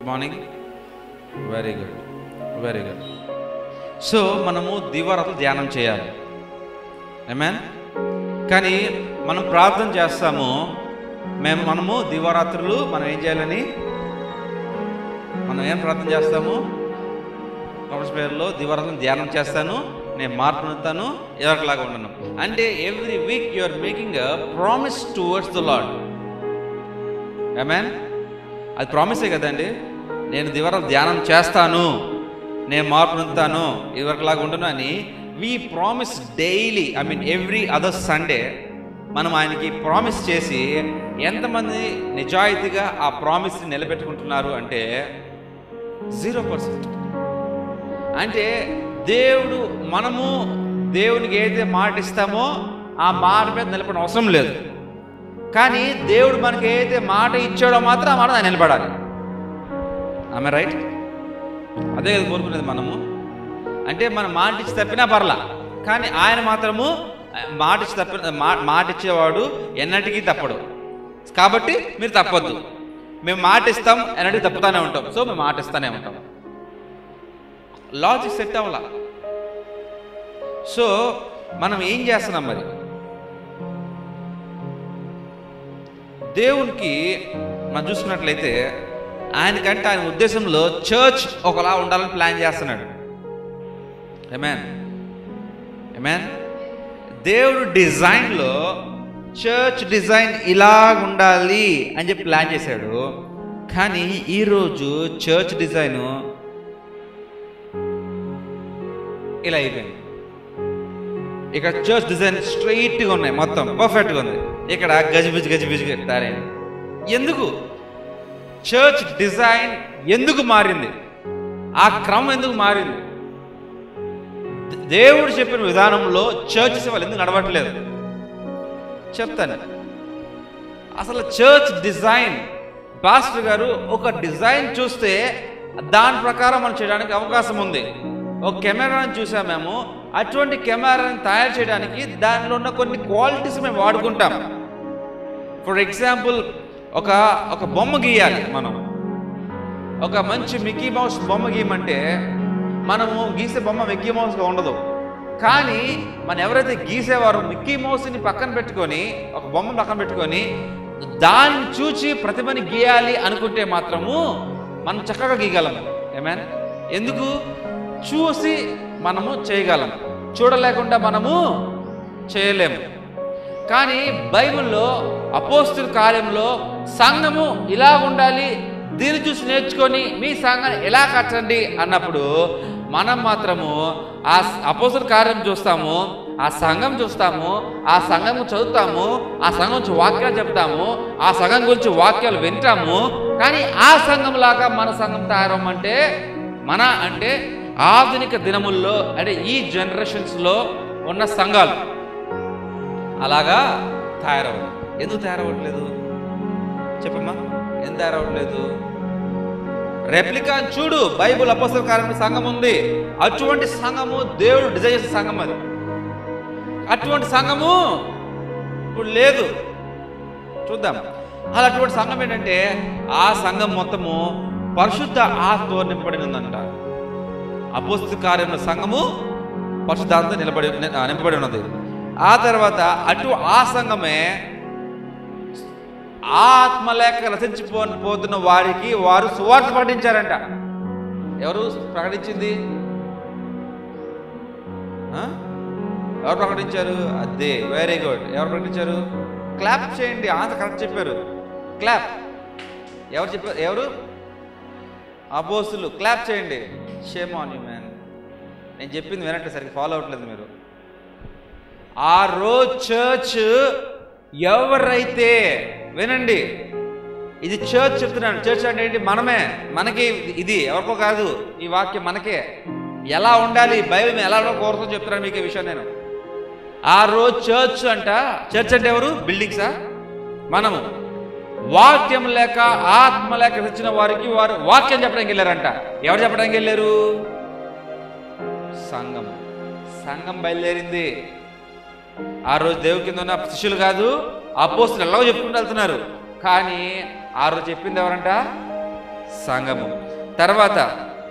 Morning very good very good so మనము దివారాత్రులు ధ్యానం చేయాలి ఏమేన్ కానీ మనం ప్రార్థన చేస్తాము మేము మనము దివారాత్రులు మనం ఏం చేయాలని మనం ఏం ప్రార్థన చేస్తాము కామర్స్ పేరులో దివారాత్రులు ధ్యానం చేస్తాను నేను మార్పు పొందుతాను ఎవరిలాగా ఉండను అంటే every week you are making a promise towards the lord amen అది ప్రామిసే కదండి నేను దివరం ధ్యానం చేస్తాను నేను మార్పు పొందుతాను ఇవరిలాగా ఉండను అని we promise daily I mean every other Sunday మనం ఆయనకి ప్రామిస్ చేసి ఎంతమంది నిజాయితీగా ఆ ప్రామిస్ని నిలబెట్టుకుంటున్నారు అంటే జీరో పర్సెంట్ అంటే దేవుడు మనము దేవునికి ఏదైతే మాట ఇస్తామో ఆ మాట మీద నిలబడిన అవసరం లేదు కానీ దేవుడు మనకి ఏదైతే మాట ఇచ్చాడో మాత్రం ఆ మాట ఆయన నిలబడాలి ఆమె రైట్ అదే కదా కోరుకునేది మనము అంటే మనం మాట ఇచ్చి తప్పినా పర్లా కానీ ఆయన మాత్రము మాట ఇచ్చి తప్ప మా- మాట ఇచ్చేవాడు ఎన్నటికీ తప్పడు కాబట్టి మీరు తప్పొద్దు మేము మాట ఇస్తాం ఎన్నటికీ తప్పుతానే ఉంటాం సో మేము మాట ఇస్తానే ఉంటాం లాజిక్ సెట్ అవ్వాల సో మనం ఏం చేస్తున్నాం మరి దేవునికి మనం చూసుకున్నట్లయితే ఆయనకంటే ఆయన ఉద్దేశంలో చర్చ్ ఒకలా ఉండాలని ప్లాన్ చేస్తున్నాడు ఎమెన్ ఎమెన్ దేవుడు డిజైన్లో చర్చ్ డిజైన్ ఇలా ఉండాలి అని చెప్పి ప్లాన్ చేశాడు కానీ ఈరోజు చర్చ్ డిజైను ఇలా అయిపోయింది ఇక్కడ చర్చ్ డిజైన్ స్ట్రైట్గా ఉన్నాయి మొత్తం పర్ఫెక్ట్గా ఉంది ఇక్కడ గజిబిజి గజిబిజిగా తయారైంది ఎందుకు చర్చ్ డిజైన్ ఎందుకు మారింది ఆ క్రమం ఎందుకు మారింది ద- దేవుడు చెప్పిన విధానంలో చర్చ్ సేవలు ఎందుకు నడవట్లేదు చెప్తాను అసలు చర్చ్ డిజైన్ పాస్టర్ గారు ఒక డిజైన్ చూస్తే దాని ప్రకారం మనం చేయడానికి అవకాశం ఉంది ఒక కెమెరాని చూసాం మేము అటువంటి కెమెరాని తయారు చేయడానికి దానిలో ఉన్న కొన్ని క్వాలిటీస్ మేము వాడుకుంటాం ఫర్ ఎగ్జాంపుల్ ఒక ఒక బొమ్మ గీయాలి మనం ఒక మంచి మిక్కీ మౌస్ బొమ్మ గీయమంటే మనము గీసే బొమ్మ మిక్కీ మౌస్గా ఉండదు కానీ మనం ఎవరైతే గీసేవారో మిక్కీ మౌస్ని పక్కన పెట్టుకొని ఒక బొమ్మ పక్కన పెట్టుకొని దాన్ని చూచి ప్రతిభని గీయాలి అనుకుంటే మాత్రము మనం చక్కగా గీయగలం ఏమేన్ ఎందుకు చూసి మనము చేయగలం చూడలేకుండా మనము చేయలేము కానీ బైబిల్లో అపోస్తుల కార్యంలో సంఘము ఇలా ఉండాలి దీన్ని చూసి నేర్చుకొని మీ సంఘాన్ని ఎలా కట్టండి అన్నప్పుడు మనం మాత్రము ఆ అపోస్తుల కార్యం చూస్తాము ఆ సంఘం చూస్తాము ఆ సంఘం చదువుతాము ఆ సంఘం గురించి వాక్యాలు చెప్తాము ఆ సంఘం గురించి వాక్యాలు వింటాము కానీ ఆ సంఘం లాగా మన సంఘం తయారమ్మంటే మన అంటే ఆధునిక దినముల్లో అంటే ఈ జనరేషన్స్లో ఉన్న సంఘాలు అలాగా తయారవ్వదు ఎందుకు తయారవ్వట్లేదు చెప్పమ్మా ఎందుకు తయారవ్వట్లేదు రెప్లికా చూడు బైబుల్ అపసర కార్యం సంఘం ఉంది అటువంటి సంఘము దేవుడు డిజైన్ చేసిన సంఘం అది అటువంటి సంఘము ఇప్పుడు లేదు చూద్దాం అలా అటువంటి సంఘం ఏంటంటే ఆ సంఘం మొత్తము పరిశుద్ధ ఆత్మ నింపబడి ఉందంట అపోస్తు కార్యంలో సంఘము పరిశుద్ధాత్మ నిలబడి నింపబడి ఉన్నది ఆ తర్వాత అటు ఆ సంఘమే ఆత్మ లేక రచించిపో పోతున్న వారికి వారు సువార్త ప్రకటించారంట ఎవరు ప్రకటించింది ఆ? ఎవరు ప్రకటించారు అదే వెరీ గుడ్ ఎవరు ప్రకటించారు క్లాప్ చేయండి ఆంత కరెక్ట్ చెప్పారు క్లాప్ ఎవరు చెప్పారు ఎవరు అపోస్తులు క్లాప్ చేయండి షేమ్ ఆన్ యూ మ్యాన్ నేను చెప్పింది వినట్లేదు సరిగ్గా ఫాలో అవ్వట్లేదు మీరు ఆ రోజు చర్చ్ ఎవరైతే వినండి ఇది చర్చ్ చెప్తున్నాను చర్చ్ అంటే ఏంటి మనమే మనకి ఇది ఎవరికో కాదు ఈ వాక్యం మనకే ఎలా ఉండాలి బైబిల్ మేము ఎలా కోరుతుందో చెప్తున్నాను మీకు ఈ విషయం నేను ఆ రోజు చర్చ్ అంట చర్చ్ అంటే ఎవరు బిల్డింగ్సా మనము వాక్యం లేక ఆత్మ లేక తెచ్చిన వారికి వారు వాక్యం చెప్పడానికి వెళ్ళారంట ఎవరు చెప్పడానికి వెళ్ళారు సంఘం సంఘం బయలుదేరింది ఆ రోజు దేవుని కింద ఉన్న శిష్యులు కాదు అపోస్తులు ఎలాగో చెప్పుకుంటూ వెళ్తున్నారు కానీ ఆ రోజు చెప్పింది ఎవరంట సంఘము తర్వాత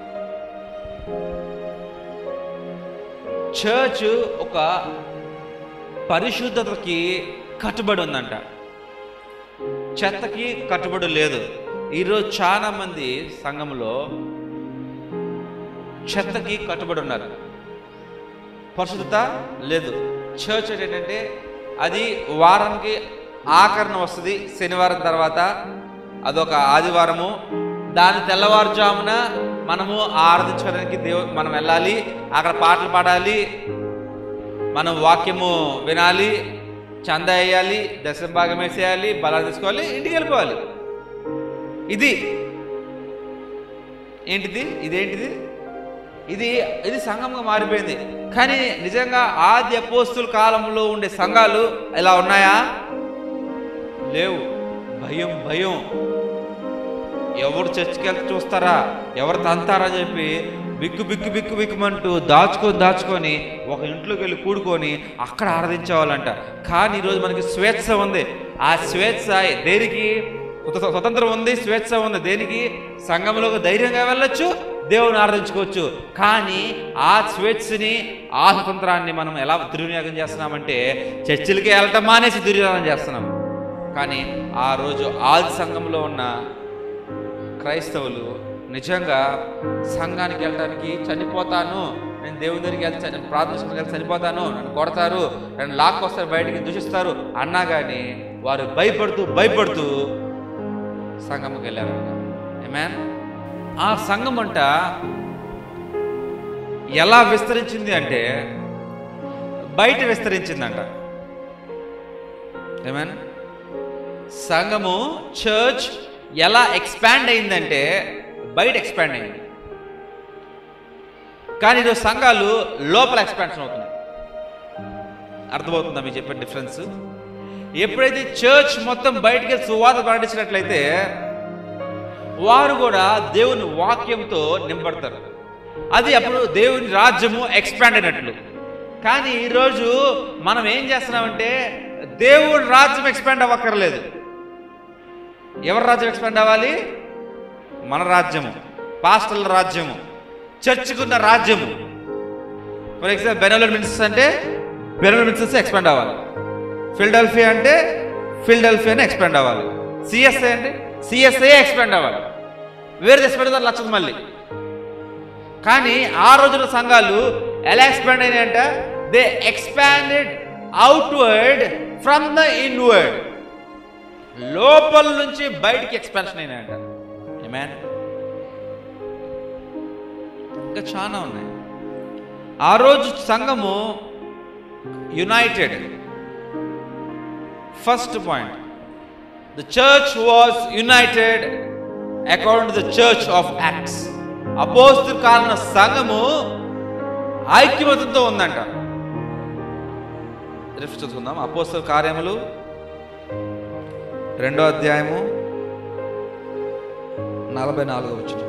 చర్చ్ ఒక పరిశుద్ధతకి కట్టుబడి ఉందంట చెత్తకి కట్టుబడి లేదు ఈరోజు చాలా మంది సంఘంలో చెత్తకి కట్టుబడి ఉన్నారు పరిశుద్ధత లేదు చర్చ్ ఏంటంటే అది వారానికి ఆఖరణ వస్తుంది శనివారం తర్వాత అదొక ఆదివారము దాని తెల్లవారుజామున మనము ఆరాధించడానికి దేవు మనం వెళ్ళాలి అక్కడ పాటలు పాడాలి మనం వాక్యము వినాలి చందా వేయాలి దశం భాగం వేసేయాలి బలాలు తీసుకోవాలి ఇంటికి వెళ్ళిపోవాలి ఇది ఏంటిది ఇదేంటిది ఇది ఇది సంఘంగా మారిపోయింది కానీ నిజంగా ఆది అపోస్తుల కాలంలో ఉండే సంఘాలు ఎలా ఉన్నాయా లేవు భయం భయం ఎవరు చర్చికి వెళ్తే చూస్తారా ఎవరు తంతారా అని చెప్పి బిక్కు బిక్కు బిక్కు బిక్కుమంటూ దాచుకొని దాచుకొని ఒక ఇంట్లోకి వెళ్ళి కూడుకొని అక్కడ ఆరాధించేవాళ్ళంట కానీ ఈరోజు మనకి స్వేచ్ఛ ఉంది ఆ స్వేచ్ఛ దేనికి స్వత- స్వతంత్రం ఉంది స్వేచ్ఛ ఉంది దేనికి సంఘంలోకి ధైర్యంగా వెళ్ళొచ్చు దేవుని ఆరాధించుకోవచ్చు కానీ ఆ స్వేచ్ఛని ఆ స్వతంత్రాన్ని మనం ఎలా దుర్వినియోగం చేస్తున్నామంటే చర్చిలకి వెళ్ళటం మానేసి దుర్వినియోగం చేస్తున్నాం కానీ ఆ రోజు ఆది సంఘంలో ఉన్న క్రైస్తవులు నిజంగా సంఘానికి వెళ్ళడానికి చనిపోతాను నేను దేవుని దగ్గరికి వెళ్తే చని- ప్రార్థన వెళ్తే చనిపోతాను నన్ను కొడతారు నన్ను లాక్కొస్తారు బయటికి దూషిస్తారు అన్నా కానీ వారు భయపడుతూ భయపడుతూ సంఘంకి వెళ్ళారు మ్యాన్ ఆ సంఘం అంట ఎలా విస్తరించింది అంటే బయట విస్తరించిందంట ఏమేన్ సంఘము చర్చ్ ఎలా ఎక్స్పాండ్ అయిందంటే బయట ఎక్స్పాండ్ అయింది కానీ ఈరోజు సంఘాలు లోపల ఎక్స్పాన్షన్ అవుతున్నాయి అర్థమవుతుందా మీకు చెప్పే డిఫరెన్స్ ఎప్పుడైతే చర్చ్ మొత్తం బయటికి వెళ్ళి సువాత ప్రకటించినట్లయితే వారు కూడా దేవుని వాక్యంతో నింపడతారు అది అప్పుడు దేవుని రాజ్యము ఎక్స్పాండ్ అయినట్లు కానీ ఈరోజు మనం ఏం చేస్తున్నామంటే దేవుని రాజ్యం ఎక్స్పాండ్ అవ్వక్కర్లేదు ఎవరి రాజ్యం ఎక్స్పాండ్ అవ్వాలి మన రాజ్యము పాస్టర్ల రాజ్యము చర్చికున్న రాజ్యము ఫర్ ఎగ్జాంపుల్ బెనోలర్ మినిస్టర్స్ అంటే బెనోలర్ మినిస్టర్స్ ఎక్స్పాండ్ అవ్వాలి ఫిల్డల్ఫియా అంటే ఫిల్డల్ఫియాని ఎక్స్పాండ్ అవ్వాలి సిఎస్ఐ అంటే సిఎస్ఐ ఎక్స్పాండ్ అవ్వాలి వేరే ఎక్స్పాండ్ అవుతారు లక్షలు మళ్ళీ కానీ ఆ రోజుల సంఘాలు ఎలా ఎక్స్పాండ్ అయినాయంట they expanded outward from the inward లోపల నుంచి బయటికి ఎక్స్పాన్షన్ అయినాయంట మ్యాన్ ఇంకా చాలా ఉన్నాయి ఆ రోజు సంఘము united first point the church was united according to the church of Acts అపోస్తు కాలిన సంఘము ఐక్యమతంతో ఉందంట రిఫ్ చదువుకుందాం అపోస్తల కార్యములు రెండో అధ్యాయము నలభై నాలుగో వచ్చిన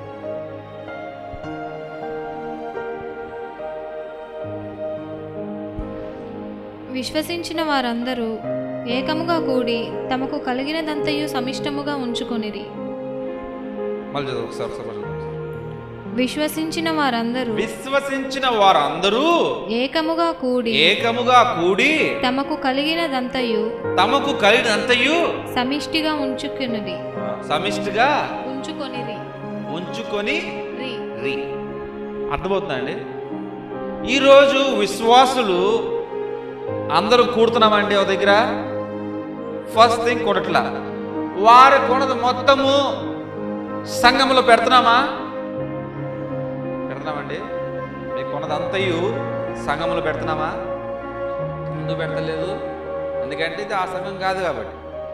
విశ్వసించిన వారందరూ ఏకముగా కూడి తమకు కలిగినదంతయు సమిష్టముగా ఉంచుకొనిరి మళ్ళీ చదువు ఒకసారి ఒకసారి చదువు. విశ్వసించిన వారందరూ విశ్వసించిన వారందరూ ఏకముగా కూడి ఏకముగా కూడి తమకు కలిగినదంతయు తమకు కలిగినంతయు సమిష్టిగా ఉంచుకొనిరి సమిష్టిగా ఉంచుకొనిరి ఉంచుకొని రి. రి అర్థమవుతుందండి ఈరోజు విశ్వాసులు అందరూ కూడుతున్నామండి ఒక దగ్గర ఫస్ట్ థింగ్ కొడట్లా వారి కొనది మొత్తము సంఘంలో పెడుతున్నామా పెడుతున్నామండి మీ కొనదంతయు సంఘంలో పెడుతున్నామా ఎందుకు పెడతలేదు ఎందుకంటే ఇది ఆ సంఘం కాదు కాబట్టి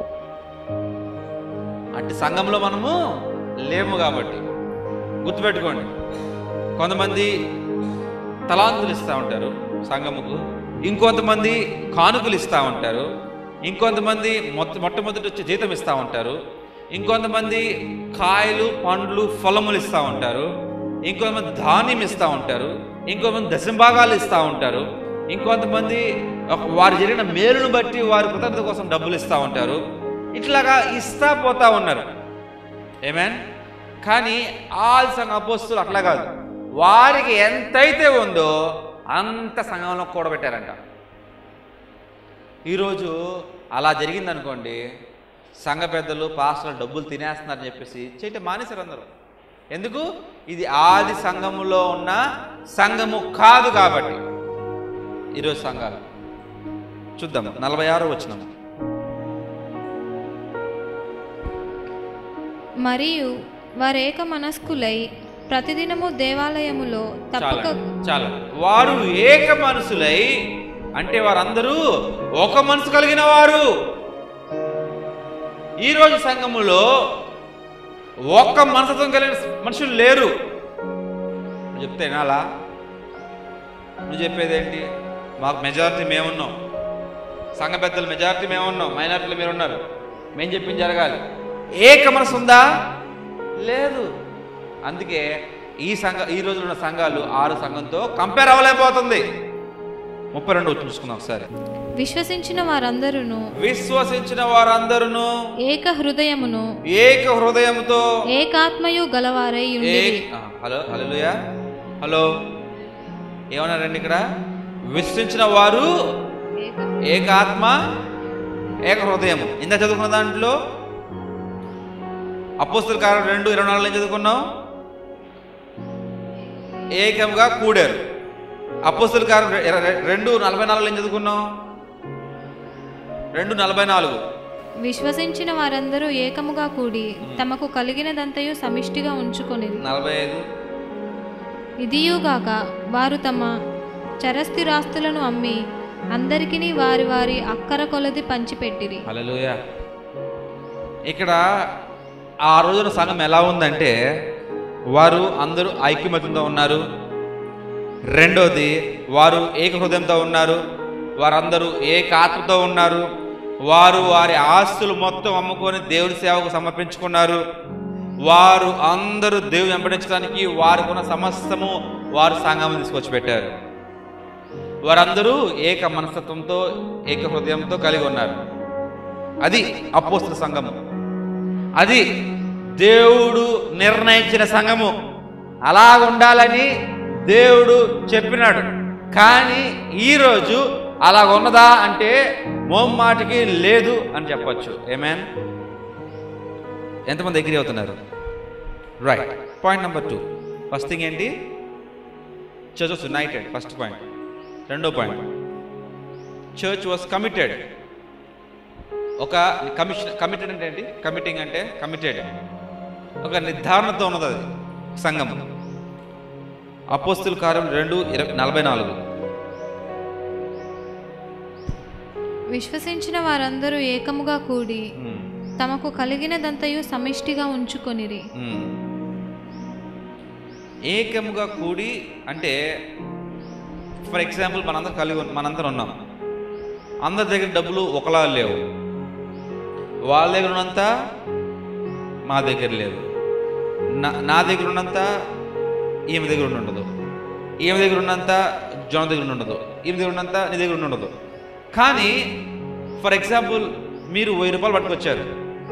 అట్టి సంఘంలో మనము లేము కాబట్టి గుర్తుపెట్టుకోండి కొంతమంది తలాంతులు ఇస్తూ ఉంటారు సంఘముకు ఇంకొంతమంది కానుకలు ఇస్తూ ఉంటారు ఇంకొంతమంది మొట్ట మొట్టమొదటి వచ్చి జీతం ఇస్తూ ఉంటారు ఇంకొంతమంది కాయలు పండ్లు ఫలములు ఇస్తూ ఉంటారు ఇంకొంతమంది ధాన్యం ఇస్తూ ఉంటారు ఇంకొంతమంది దశంభాగాలు ఇస్తూ ఉంటారు ఇంకొంతమంది ఒక- వారు జరిగిన మేలును బట్టి వారి కృతజ్ఞత కోసం డబ్బులు ఇస్తూ ఉంటారు ఇట్లాగా ఇస్తా పోతా ఉన్నారు ఏమేన్ కానీ ఆల్ సంఘ అపోస్తులు అట్లా కాదు వారికి ఎంతైతే ఉందో అంత సంఘంలో కూడబెట్టారంట ఈరోజు అలా జరిగిందనుకోండి సంఘ పెద్దలు పాస్టర్లు డబ్బులు తినేస్తున్నారని చెప్పేసి చేయటం మానేశారు అందరూ ఎందుకు ఇది ఆది సంఘములో ఉన్న సంఘము కాదు కాబట్టి ఈరోజు సంఘాలు చూద్దాం నలభై ఆరో వచ్చినాము మరియు వారేక మనస్కులై ప్రతిదినము దేవాలయములో తప్పక చాలా చాలా వారు ఏక మనసులై అంటే వారందరూ ఒక మనసు కలిగిన వారు ఈరోజు సంఘములో ఒక్క మనసుతో కలిగిన మనుషులు లేరు నువ్వు చెప్తే వినాలా నువ్వు చెప్పేదేంటి మాకు మెజారిటీ మేమున్నాం సంఘ పెద్దలు మెజారిటీ మేమున్నాం మైనారిటీలు మీరు ఉన్నారు మేము చెప్పింది జరగాలి ఏక మనసు ఉందా లేదు అందుకే ఈ సంఘ ఈ రోజు ఉన్న సంఘాలు ఆరు సంఘంతో కంపేర్ అవ్వలేకపోతుంది ముప్పై రెండు చూసుకుందాం ఒకసారి విశ్వసించిన వారందరూ విశ్వసించిన వారందరూ ఏక హృదయమును ఏక హృదయంతో ఏకాత్మయు గలవారై ఏ ఉండిరి ఆ, హలో హలోయా హలో ఏమన్నారండి ఇక్కడ విశ్వసించిన వారు ఏక- ఏకాత్మ ఏక హృదయం ఇంత చదువుకున్న దాంట్లో అపోస్తుల కారం రెండు ఇరవై నాలుగులో ఏం చదువుకున్నాం ఏకంగా కూడారు అపోస్తుల కారం రె- రె- రెండు నలభై నాలుగులో ఏం చదువుకున్నాం రెండు నలభై నాలుగు విశ్వసించిన వారందరూ ఏకముగా కూడి తమకు కలిగినదంతయు సమిష్టిగా ఉంచుకొనిది నలభై ఐదు ఇదియుగాక వారు తమ చరస్థిరాస్తులను అమ్మి అందరికిని వారి వారి అక్కర కొలది పంచిపెట్టిరి హలోయ ఇక్కడ ఆ రోజున సంఘం ఎలా ఉందంటే వారు అందరూ ఐక్యమత్యంతో ఉన్నారు రెండోది వారు ఏక హృదయంతో ఉన్నారు వారందరూ ఏక ఆత్మతో ఉన్నారు వారు వారి ఆస్తులు మొత్తం అమ్ముకొని దేవుని సేవకు సమర్పించుకున్నారు వారు అందరూ దేవుని వెంబడించడానికి వారికి ఉన్న సమస్తము వారు సంఘం తీసుకొచ్చి పెట్టారు వారందరూ ఏక మనస్తత్వంతో ఏక హృదయంతో కలిగి ఉన్నారు అది అపోస్తుల సంఘము అది దేవుడు నిర్ణయించిన సంఘము అలా ఉండాలని దేవుడు చెప్పినాడు కానీ ఈరోజు అలా ఉన్నదా అంటే మోమ్మాటికి లేదు అని చెప్పొచ్చు ఏమేన్ ఎంతమంది ఎగ్రీ అవుతున్నారు right point number two first thing ఏంటి చర్చ్ యునైటెడ్ ఫస్ట్ పాయింట్ రెండో పాయింట్ చర్చ్ వాస్ కమిటెడ్ ఒక కమిషన్ కమిటెడ్ అంటే ఏంటి కమిటింగ్ అంటే కమిటెడ్ ఒక నిర్ధారణతో ఉన్నది అది సంఘం అపోస్తుల కార్యం రెండు ఇరవై నలభై నాలుగు విశ్వసించిన వారందరూ ఏకముగా కూడి మ్మ్. తమకు కలిగినదంతయు సమిష్టిగా ఉంచుకొనిరి మ్మ్. ఏకముగా కూడి అంటే ఫర్ ఎగ్జాంపుల్ మనందరం కలిగి ఉన్న- మనందరం ఉన్నాం అందరి దగ్గర డబ్బులు ఒకలా లేవు వాళ్ళ దగ్గర ఉన్నంత మా దగ్గర లేదు నా నా దగ్గర ఉన్నంత ఈమె దగ్గర ఉండి ఉండదు ఈమె దగ్గర ఉన్నంత జోన దగ్గర ఉండి ఉండదు ఈమె దగ్గర ఉన్నంత నీ దగ్గర ఉండి ఉండదు కానీ ఫర్ ఎగ్జాంపుల్ మీరు వెయ్యి రూపాయలు పట్టుకొచ్చారు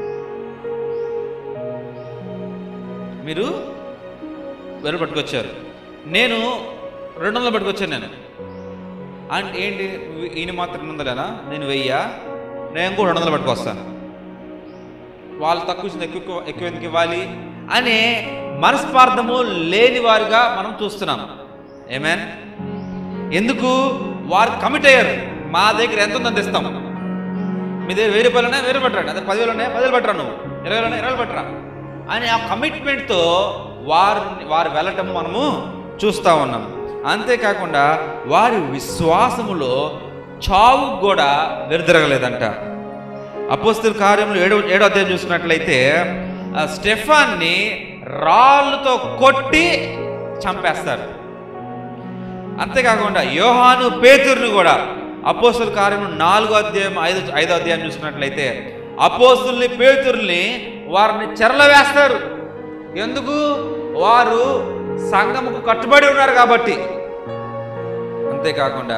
మీరు వెయ్యి పట్టుకొచ్చారు నేను రెండు వందలు పట్టుకొచ్చాను నేను అంటే ఏంటి ఈయన మాత్రం రెండు వందలేనా నేను వెయ్యా నేను కూడా రెండు వందలు పట్టుకొస్తాను వాళ్ళు తక్కువ ఇచ్చింది ఎక్కువ ఎక్కువ ఎందుకు ఇవ్వాలి అనే మనస్పార్థము లేని వారుగా మనం చూస్తున్నాం ఏమేన్ ఎందుకు వారు కమిట్ అయ్యారు మా దగ్గర ఎంత ఉందని తెస్తాం మీ దగ్గర వెయ్యి రూపాయలు ఉన్నాయి వెయ్యి రూపాయలు పట్టరా అదే పదివేలు ఉన్నాయి పదివేలు పట్టరా నువ్వు ఇరవై వేలు ఉన్నాయి ఇరవై వేలు పట్టరా అని ఆ కమిట్మెంట్తో వారు వారు వెళ్ళటం మనము చూస్తూ ఉన్నాం అంతేకాకుండా వారి విశ్వాసములో చావు కూడా వెరుదిరగలేదంట అపోస్తుల కార్యములు ఏడో ఏడో అధ్యాయం చూసినట్లయితే ఆ స్టెఫాన్ని రాళ్ళతో కొట్టి చంపేస్తారు అంతేకాకుండా యోహాను పేతుర్ని కూడా అపోస్తుల కార్యము నాలుగో అధ్యాయం ఐదు ఐదో అధ్యాయం చూసినట్లయితే అపోస్తుల్ని పేతుర్ని వారిని చెరల వేస్తారు ఎందుకు వారు సంఘముకు కట్టుబడి ఉన్నారు కాబట్టి అంతేకాకుండా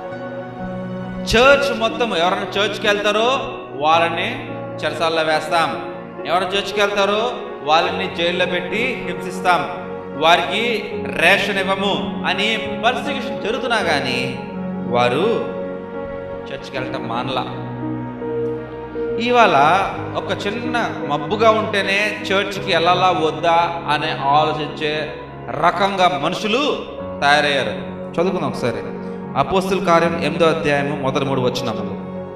చర్చ్ మొత్తం ఎవరైనా చర్చ్కి వెళ్తారో వాళ్ళని చెరసాల్లో వేస్తాం ఎవరైనా చర్చ్కి వెళ్తారో వాళ్ళని జైల్లో పెట్టి హింసిస్తాం వారికి రేషన్ ఇవ్వము అని పర్సిక్యూషన్ జరుగుతున్నా కానీ వారు చర్చికి వెళ్ళటం మానలా ఇవాళ ఒక చిన్న మబ్బుగా ఉంటేనే చర్చ్కి వెళ్ళాలా వద్దా అనే ఆలోచించే రకంగా మనుషులు తయారయ్యారు చదువుకుందాం ఒకసారి అపోస్తుల కార్యం ఎనిమిదో అధ్యాయము మొదటి మూడు వచ్చినప్పుడు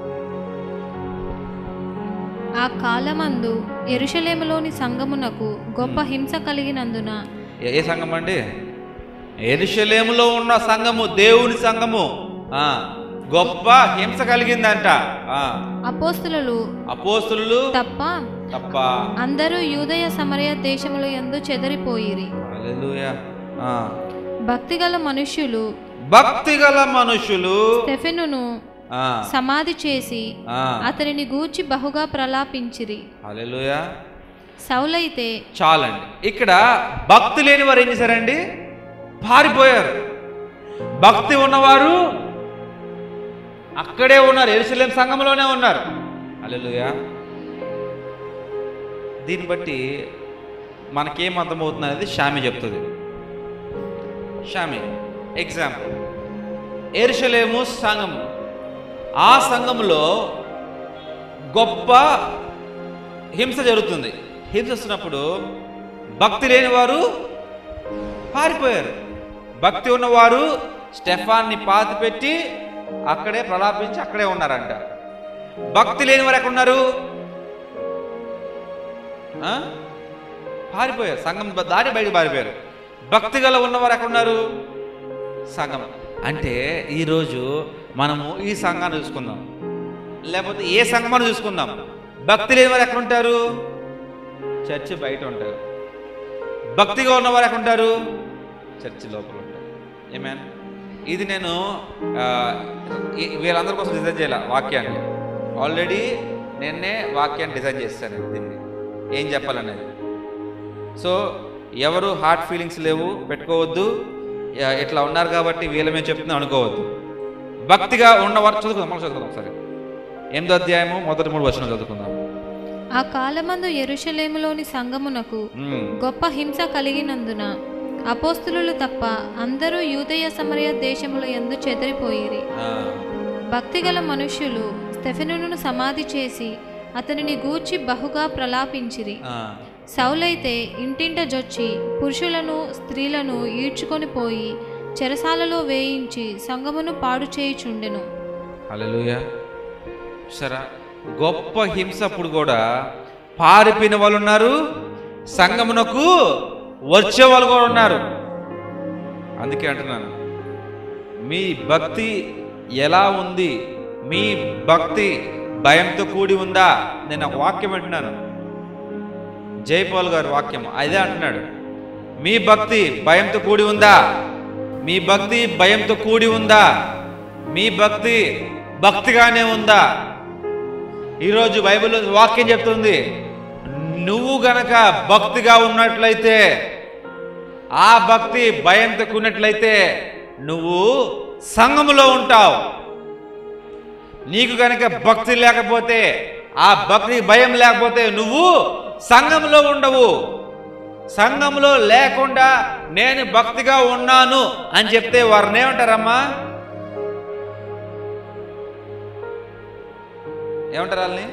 ఆ కాలమందు ఎరుషలేములోని సంగమునకు గొప్ప హింస కలిగినందున ఏ- ఏ సంఘం అండి ఎరుషలేములో ఉన్న సంఘము దేవుని సంఘము ఆ, గొప్ప హింస కలిగిందంట ఆ, అపోస్తులు అపోస్తులు తప్ప తప్ప అందరూ యూదయ సమరయ దేశముల యందు చెదరిపోయిరి హల్లెలూయా. ఆ. భక్తిగల మనుష్యులు భక్తిగల మనుషులు స్టెఫెనును ఆ, సమాధి చేసి ఆ. అతనిని గూర్చి బహుగా ప్రలాపించిరి హల్లెలూయా. సౌలైతే చాలండి ఇక్కడ భక్తి లేని వారు ఏం చేశారండి పారిపోయారు భక్తి ఉన్నవారు అక్కడే ఉన్నారు ఎరుసలేం సంఘంలోనే ఉన్నారు అల్లెలుయా దీన్ని బట్టి మనకేం అర్థమవుతుంది అనేది షామి చెప్తుంది షామి ఎగ్జాంపుల్ ఎరుసలేము సంఘము ఆ సంఘంలో గొప్ప హింస జరుగుతుంది హింస వస్తున్నప్పుడు భక్తి లేని వారు పారిపోయారు భక్తి ఉన్నవారు స్టెఫాన్ని పాతి పెట్టి అక్కడే ప్రలాపించి అక్కడే ఉన్నారంట భక్తి లేని వారు ఎక్కడ ఉన్నారు ఆ? పారిపోయారు సంఘం దాటి బయట పారిపోయారు భక్తి గల ఉన్నవారు ఎక్కడ ఉన్నారు సంఘం అంటే ఈరోజు మనము ఈ సంఘాన్ని చూసుకుందాం లేకపోతే ఏ సంఘమాన్ని చూసుకుందాం భక్తి లేని వారు ఎక్కడ ఉంటారు చర్చి బయట ఉంటారు భక్తిగా ఉన్నవారు ఎక్కడ ఉంటారు చర్చి లోపల ఉంటారు ఏమేన్ ఇది నేను ఆ, ఈ- వీళ్ళందరి కోసం డిజైన్ చేయాల వాక్యాన్ని ఆల్రెడీ నిన్నే వాక్యాన్ని డిజైన్ చేస్తాను దీన్ని ఏం చెప్పాలనేది సో ఎవరు హార్ట్ ఫీలింగ్స్ లేవు పెట్టుకోవద్దు యా- ఇట్లా ఉన్నారు కాబట్టి వీళ్ళమే చెప్తున్నా అనుకోవద్దు భక్తిగా ఉన్నవారు చదువుకుందాం మనం చదువుకుందాం ఒకసారి ఎనిమిదో అధ్యాయము మొదటి మూడు వచనం చదువుకుందాం ఆ కాలమందు ఎరుషలేములోని సంగమునకు మ్మ్. గొప్ప హింస కలిగినందున అపోస్తులు తప్ప అందరూ యూదయ సమరయ దేశముల యందు చెదరిపోయిరి ఆ, భక్తిగల మనుష్యులు స్టెఫెనును సమాధి చేసి అతనిని గూర్చి బహుగా ప్రలాపించిరి ఆ, సౌలైతే ఇంటింట జొచ్చి పురుషులను స్త్రీలను ఈడ్చుకొని పోయి చెరసాలలో వేయించి సంగమును పాడు చేయుచుండెను హల్లెలూయా సరే గొప్ప హింస అప్పుడు కూడా పారిపోయిన వాళ్ళు ఉన్నారు సంగమునకు వచ్చే వాళ్ళు కూడా ఉన్నారు అందుకే అంటున్నాను మీ భక్తి ఎలా ఉంది మీ భక్తి భయంతో కూడి ఉందా నేను ఒక వాక్యం అంటున్నాను జైపాల్ గారి వాక్యం అదే అంటున్నాడు మీ భక్తి భయంతో కూడి ఉందా మీ భక్తి భయంతో కూడి ఉందా మీ భక్తి భక్తిగానే ఉందా ఈరోజు బైబిల్ వాక్యం చెప్తుంది నువ్వు గనక భక్తిగా ఉన్నట్లయితే ఆ భక్తి భయంతో కూడినట్లయితే నువ్వు సంఘములో ఉంటావు నీకు గనక భక్తి లేకపోతే ఆ భక్తి భయం లేకపోతే నువ్వు సంఘంలో ఉండవు సంఘంలో లేకుండా నేను భక్తిగా ఉన్నాను అని చెప్తే వారిని ఏమంటారమ్మా ఏమంటారు వాళ్ళని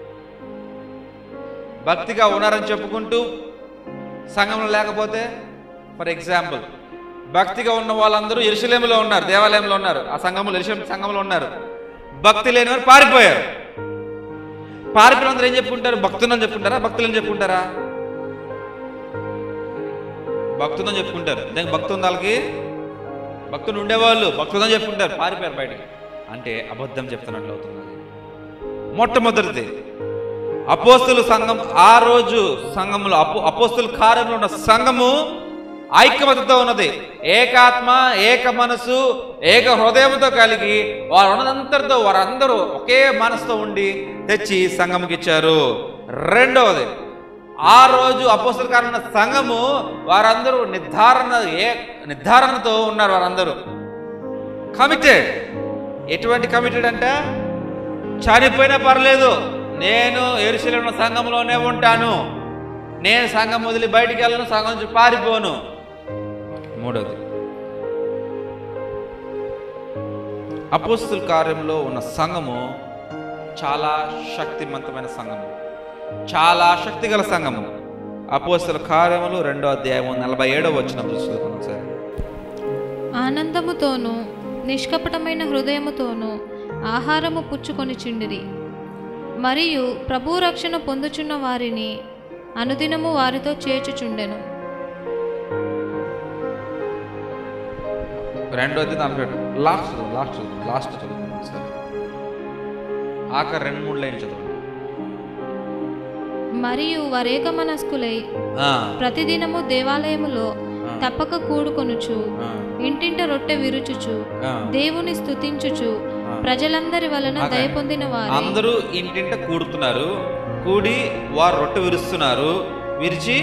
భక్తిగా ఉన్నారని చెప్పుకుంటూ సంఘంలో లేకపోతే ఫర్ ఎగ్జాంపుల్ భక్తిగా ఉన్న వాళ్ళందరూ ఎరుసలేములో ఉన్నారు దేవాలయంలో ఉన్నారు ఆ సంఘంలో ఎరుసలేం సంఘంలో ఉన్నారు భక్తి లేని వారు పారిపోయారు పారిపోయిన అందరూ ఏం చెప్పుకుంటారు భక్తులని చెప్పుకుంటారా భక్తులని చెప్పుకుంటారా భక్తులని చెప్పుకుంటారు దానికి భక్తి ఉంది వాళ్ళకి భక్తులు ఉండేవాళ్ళు భక్తులని చెప్పుకుంటారు పారిపోయారు బయటకి అంటే అబద్ధం చెప్తున్నట్లు అవుతుంది మొట్టమొదటిది అపోస్తుల సంఘం ఆ రోజు సంఘములో అపో అపోస్తుల కార్యంలో ఉన్న సంఘము ఐక్యమతతో ఉన్నది ఏకాత్మ ఏక మనసు ఏక హృదయంతో కలిగి వారు ఉన్నదంతటితో వారందరూ ఒకే మనసుతో ఉండి తెచ్చి సంఘముకి ఇచ్చారు రెండవది ఆ రోజు అపోస్తుల కార్యం ఉన్న సంఘము వారందరూ నిర్ధారణ ఏ నిర్ధారణతో ఉన్నారు వారందరూ కమిటెడ్ ఎటువంటి కమిటెడ్ అంటే చనిపోయినా పర్లేదు నేను ఎరుసలేం సంఘంలోనే ఉంటాను నేను సంఘం వదిలి బయటికి వెళ్ళను సంఘం నుంచి పారిపోను మూడవది అపోస్తుల కార్యంలో ఉన్న సంఘము చాలా శక్తివంతమైన సంఘము చాలా శక్తి గల సంఘము అపోస్తుల కార్యములు రెండో అధ్యాయము నలభై ఏడో వచ్చిన చూసుకుందాం సార్ ఆనందముతోనూ నిష్కపటమైన హృదయముతోనూ ఆహారము పుచ్చుకొని చిండిరి మరియు ప్రభు రక్షణ పొందుచున్న వారిని అనుదినము వారితో చేర్చుచుండెను రెండోది నలభై ఏడు లాస్ట్ చదువు లాస్ట్ చదువు లాస్ట్ చదువు సార్ ఆఖరి రెండు మూడు లైన్ చదువు మరియు వరేక మనస్కులై ప్రతిదినము దేవాలయములో తప్పక కూడుకొనుచు ఇంటింట రొట్టె విరుచుచు దేవుని స్తుతించుచు ప్రజలందరి వలన దయ పొందిన వారు అందరూ ఇంటింట కూడుతున్నారు కూడి వారు రొట్టె విరుస్తున్నారు విరిచి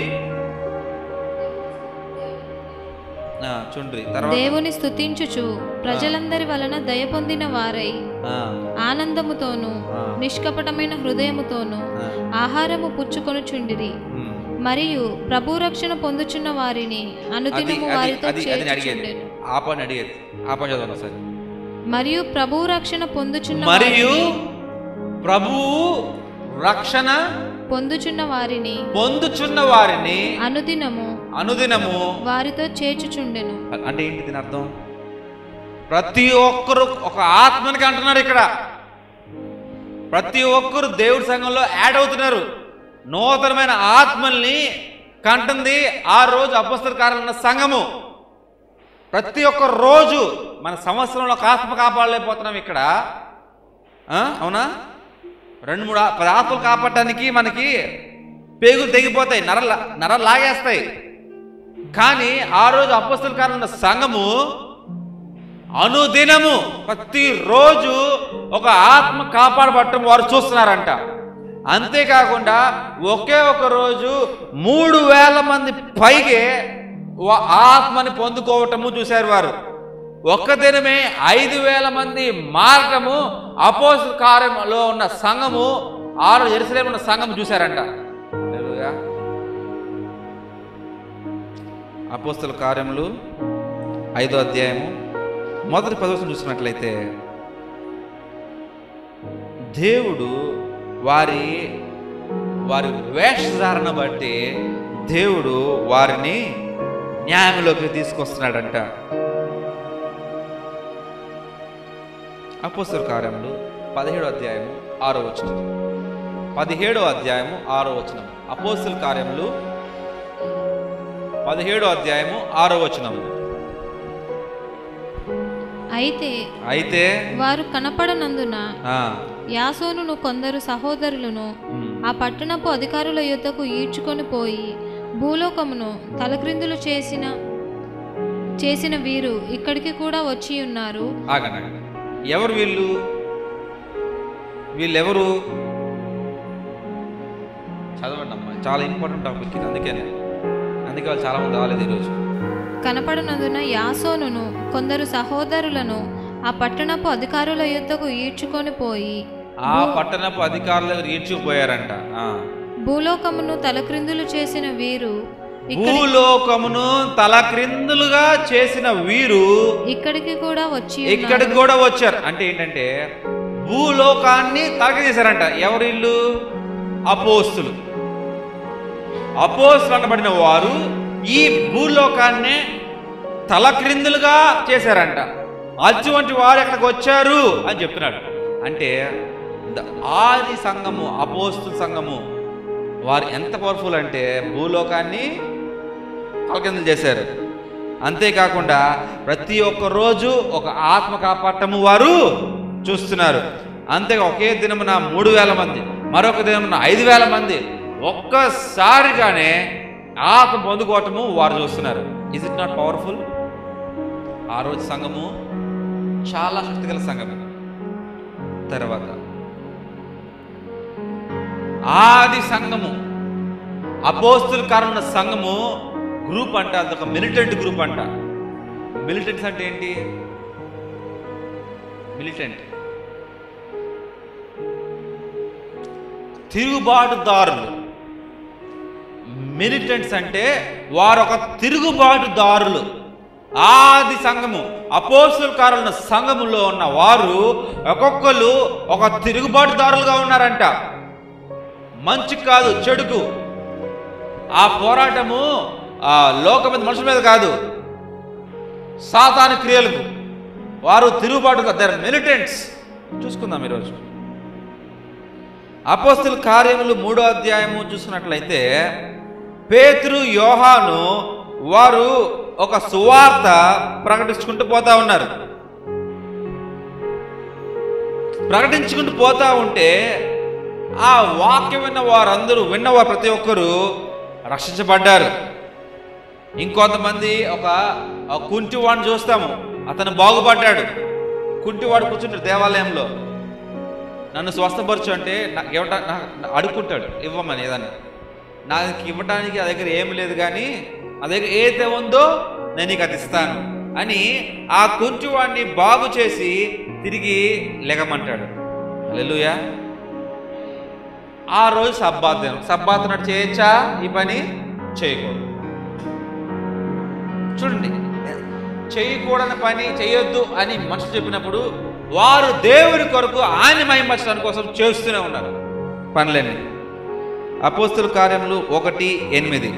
ఆ, చుండ్రి తర్వాత దేవుని స్తుతించుచు ప్రజలందరి వలన దయ పొందిన వారై ఆ, ఆనందముతోనూ ఆ, నిష్కపటమైన హృదయముతోనూ ఆ, ఆహారము పుచ్చుకొనుచుండిరి ఉమ్. మరియు ప్రభు రక్షణ పొందుచున్న వారిని అది అనుదినము అది వారితో అది అది నేను అడిగేది చేర్చుచుండెను ఆ పని అడిగేది ఆ పని చదవండి సార్ మరియు ప్రభు రక్షణ పొందుచున్న మరియు వారిని- ప్రభువు రక్షణ పొందుచున్న వారిని పొందుచున్న వారిని అనుదినము అనుదినము వారితో చేర్చుచుండెను అంటే ఏంటి దీని అర్థం ప్రతి ఒక్కరు ఒక ఆత్మనికి అంటున్నారు ఇక్కడ ప్రతి ఒక్కరు దేవుడి సంఘంలో యాడ్ అవుతున్నారు నూతనమైన ఆత్మల్ని కంటుంది ఆ రోజు అపస్తల కార్యాలు ఉన్న సంఘము ప్రతి ఒక్క రోజు మన సంవత్సరంలో ఒక ఆత్మ కాపాడలేకపోతున్నాం ఇక్కడ ఆ? అవునా రెండు మూడు ఆ- పది ఆత్మలు కాపాడటానికి మనకి పేగులు తెగిపోతాయి నర నర లాగేస్తాయి కానీ ఆ రోజు అపస్తుల కాలం ఉన్న సంఘము అనుదినము ప్రతిరోజు ఒక ఆత్మ కాపాడబట్టం వారు చూస్తున్నారంట అంతేకాకుండా ఒకే ఒక రోజు మూడు వేల మంది పైగే వా- ఆత్మని పొందుకోవటము చూశారు వారు ఒక్క దినమే ఐదు వేల మంది మారటము అపోస్ కార్యంలో ఉన్న సంఘము ఆరు ఎరుసలేం ఉన్న సంఘం చూశారంట హల్లెలూయా. అపోస్తుల కార్యములు ఐదో అధ్యాయము మొదటి పదవసం చూసినట్లయితే దేవుడు వారి వారి వేషధారణ బట్టి దేవుడు వారిని న్యాయంలోకి తీసుకొస్తున్నాడంట అపోస్తుల కార్యములు పదిహేడో అధ్యాయము ఆరో వచనం పదిహేడో అధ్యాయము ఆరో వచనం అపోస్తుల కార్యములు పదిహేడో అధ్యాయము ఆరో వచనము అయితే అయితే వారు కనపడనందున ఆ, యాసోనును కొందరు సహోదరులను ఉమ్, ఆ పట్టణపు అధికారుల యుద్ధకు ఈడ్చుకొని పోయి భూలోకమును తలక్రిందులు చేసిన చేసిన వీరు ఇక్కడికి కూడా వచ్చి ఉన్నారు ఆగండి ఆగండి. ఎవరు వీళ్ళు వీళ్ళెవరు చదవండి అమ్మా చాలా ఇంపార్టెంట్ టాపిక్ ఇది అందుకనే అందుకే వాళ్ళు చాలా మంది రాలేదు ఈరోజు కనపడనందున యాసోనును కొందరు సహోదరులను ఆ పట్టణపు అధికారుల యుద్ధకు ఈడ్చుకొని పోయి ఆ పట్టణపు అధికారులు ఈడ్చుకుపోయారంట ఆ. భూలోకమును తలక్రిందులు చేసిన వీరు ఇక్కడ భూలోకమును తలక్రిందులుగా చేసిన వీరు ఇక్కడికి కూడా వచ్చి ఉన్నారు. ఇక్కడికి కూడా వచ్చారు అంటే ఏంటంటే భూలోకాన్ని తలకి చేశారంట ఎవరు ఇల్లు అపోస్తులు అపోస్తులు అనబడిన వారు ఈ భూలోకాన్ని తలక్రిందులుగా చేశారంట అటువంటి వారు ఎక్కడికి వచ్చారు అని చెప్తున్నాడు అంటే ద- ఆది సంఘము అపోస్తుల సంఘము వారు ఎంత పవర్ఫుల్ అంటే భూలోకాన్ని తలకిందులు చేశారు అంతేకాకుండా ప్రతి ఒక్క రోజు ఒక ఆత్మ కాపాడటము వారు చూస్తున్నారు అంతే ఒకే దినమున మూడు వేల మంది మరొక దినమున ఐదు వేల మంది ఒక్కసారిగానే ఆత్మ పొందుకోవటము వారు చూస్తున్నారు ఇస్ ఇట్ నాట్ పవర్ఫుల్ ఆ రోజు సంఘము చాలా శక్తిగల సంఘం తర్వాత ఆది సంఘము అపోస్తుల కారణం సంఘము గ్రూప్ అంట అదొక మిలిటెంట్ గ్రూప్ అంట మిలిటెంట్స్ అంటే ఏంటి మిలిటెంట్ తిరుగుబాటుదారులు మిలిటెంట్స్ అంటే వారు ఒక తిరుగుబాటుదారులు ఆది సంఘము అపోస్తుల కారుల సంఘములో ఉన్న వారు ఒక్కొక్కరు ఒక తిరుగుబాటుదారులుగా ఉన్నారంట మంచి కాదు చెడుకు ఆ పోరాటము ఆ లోకం మీద మనుషుల మీద కాదు సాతాని క్రియలకు వారు తిరుగుబాటుగా దర్ మిలిటెంట్స్ చూసుకుందాం ఈరోజు అపోస్తుల కార్యములు మూడో అధ్యాయము చూసినట్లయితే పేతురు యోహాను వారు ఒక సువార్త ప్రకటించుకుంటూ పోతా ఉన్నారు ప్రకటించుకుంటూ పోతా ఉంటే ఆ వాక్యం విన్న వారందరూ విన్నవారు ప్రతి ఒక్కరూ రక్షించబడ్డారు ఇంకొంతమంది ఒక ఒక కుంటివాడిని చూస్తాము అతను బాగుపడ్డాడు కుంటివాడు కూర్చుంటాడు దేవాలయంలో నన్ను స్వస్థపరచు అంటే నాకు ఇవ్వట నాకు అడుక్కుంటాడు ఇవ్వమని ఏదన్నా నాకు ఇవ్వడానికి ఆ దగ్గర ఏమి లేదు కానీ ఆ దగ్గర ఏదైతే ఉందో నేను నీకు అది ఇస్తాను అని ఆ కుంటివాడిని బాగు చేసి తిరిగి లెగమంటాడు హల్లెలూయా ఆ రోజు సబ్బాత్ దినం సబ్బాత్ నాడు చేయొచ్చా ఈ పని చేయకూడదు చూడండి చేయకూడని పని చేయొద్దు అని మనుషులు చెప్పినప్పుడు వారు దేవుని కొరకు ఆయన మహిమర్చడానికి కోసం చేస్తూనే ఉన్నారు పనులని అపోస్తుల కార్యములు ఒకటి ఎనిమిది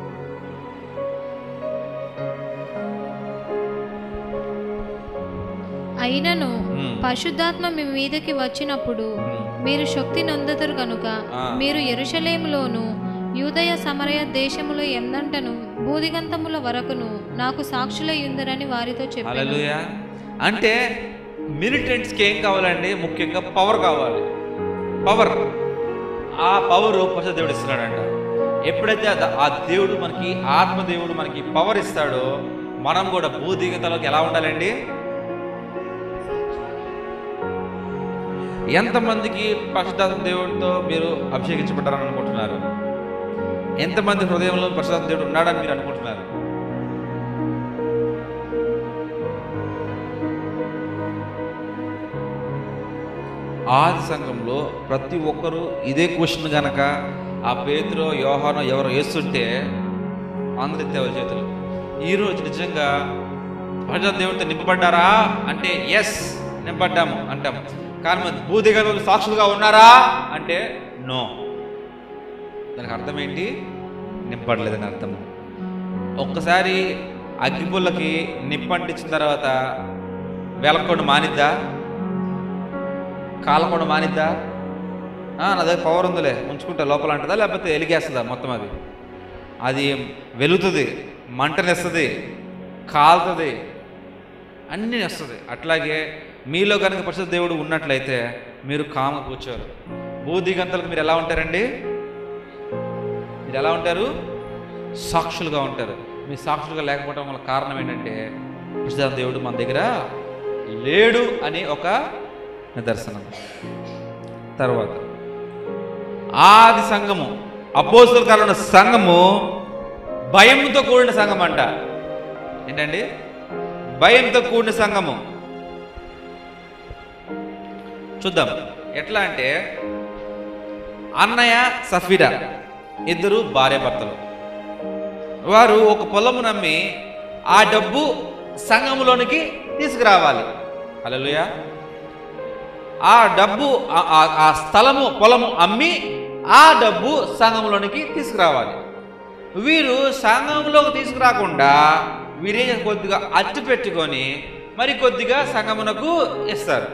అయినను మ్మ్. పరిశుద్ధాత్మ మీ మీదకి వచ్చినప్పుడు మ్మ్. మీరు శక్తి నొందతరు కనుక ఆ. మీరు ఎరుషలేములోను యూదయ సమరయ దేశములో ఎందంటను బూదిగంతముల వరకును నాకు సాక్షులై ఉందరని వారితో చెప్పాను హల్లెలూయా అంటే మిలిటెంట్స్కి ఏం కావాలండి ముఖ్యంగా పవర్ కావాలి పవర్ ఆ పవర్ పరిశుద్ధ దేవుడు ఇస్తున్నాడంట ఎప్పుడైతే ఆ- ఆ దేవుడు మనకి ఆత్మదేవుడు మనకి పవర్ ఇస్తాడో మనం కూడా భూదిగతలోకి ఎలా ఉండాలండి ఎంతమందికి పరిశుద్ధాత్మ దేవుడితో మీరు అభిషేకించబడ్డారని అనుకుంటున్నారు ఎంతమంది హృదయంలో పరిశుద్ధాత్మ దేవుడు ఉన్నాడని మీరు అనుకుంటున్నారు ఆది సంఘంలో ప్రతి ఒక్కరూ ఇదే క్వశ్చన్ గనక ఆ పేతులో యోహానో ఎవరు వేస్తుంటే అందరి దేవల చేతులు ఈరోజు నిజంగా పరిశుద్ధ దేవుడితో నింపబడ్డారా అంటే ఎస్ నింపడ్డాము అంటాం కానీ మరి భూదిగలు సాక్షులుగా ఉన్నారా అంటే నో దానికి అర్థం ఏంటి నింపడలేదని అర్థం ఒక్కసారి అగ్గిపుల్లకి నిప్పంటించిన తర్వాత వెలక్కుండా మానిద్దా కాలకుండా మానిద్దా ఆ, నా దగ్గర పవర్ ఉందిలే ఉంచుకుంటా లోపల అంటుందా లేకపోతే ఎలిగేస్తుందా మొత్తం అది అది వెలుగుతుంది మంటనేస్తుంది కాలుతుంది అన్నీ వస్తుంది అట్లాగే మీలో కనుక పరిశుద్ధ దేవుడు ఉన్నట్లయితే మీరు కామ కూర్చోరు బూది గంతలకు మీరు ఎలా ఉంటారండి మీరు ఎలా ఉంటారు సాక్షులుగా ఉంటారు మీ సాక్షులుగా లేకపోవడం వల్ల కారణం ఏంటంటే పరిశుద్ధ దేవుడు మన దగ్గర లేడు అని ఒక నిదర్శనం తర్వాత ఆది సంఘము అపోస్తుల కాలంలో సంఘము భయంతో కూడిన సంఘం అంట ఏంటండి భయంతో కూడిన సంఘము చూద్దాం ఎట్లా అంటే అన్నయ్య సఫీరా ఇద్దరు భార్యాభర్తలు వారు ఒక పొలము నమ్మి ఆ డబ్బు సంఘములోనికి తీసుకురావాలి హల్లెలూయా ఆ డబ్బు ఆ- ఆ- ఆ స్థలము పొలము అమ్మి ఆ డబ్బు సంఘంలోనికి తీసుకురావాలి వీరు సంఘంలోకి తీసుకురాకుండా వీరే కొద్దిగా అట్టు పెట్టుకొని మరి కొద్దిగా సంఘమునకు ఇస్తారు